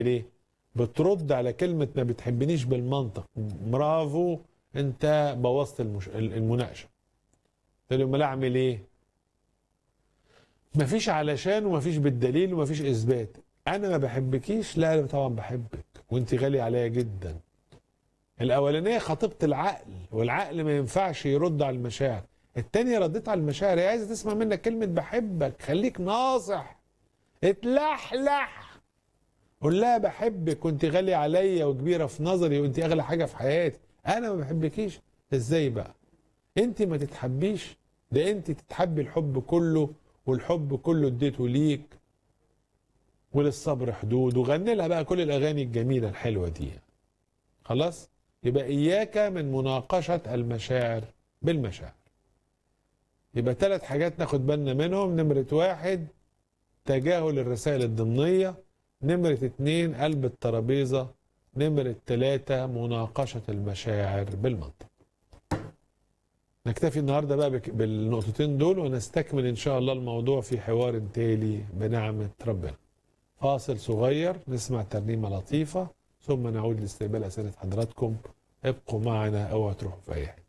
ليه بترد على كلمة ما بتحبنيش بالمنطق برافو انت بوظت المش... المناقشة قلت له امال اعمل ايه مفيش علشان ومفيش بالدليل ومفيش اثبات انا ما بحبكيش لا انا طبعا بحبك وانت غالي عليا جدا الاولانيه خطيبه العقل والعقل ما ينفعش يرد على المشاعر التانية رديت على المشاعر هي عايزه تسمع منك كلمه بحبك خليك ناصح اتلحلح قول لها بحبك وانت غالية عليا وكبيرة في نظري وانت اغلى حاجة في حياتي انا ما بحبكيش ازاي بقى انت ما تتحبيش ده انت تتحبي الحب كله والحب كله اديته ليك وللصبر حدود وغني لها بقى كل الاغاني الجميلة الحلوة دي خلاص يبقى اياك من مناقشة المشاعر بالمشاعر يبقى ثلاث حاجات ناخد بالنا منهم نمرة واحد تجاهل الرسائل الضمنيه نمرة اتنين قلب الترابيزة نمرة تلاتة مناقشة المشاعر بالمنطق نكتفي النهاردة بقى بك- بالنقطتين دول ونستكمل إن شاء الله الموضوع في حوار تالي بنعمة ربنا فاصل صغير نسمع ترنيمة لطيفة ثم نعود لاستقبال أسئلة حضراتكم ابقوا معنا أو تروحوا في أي حتة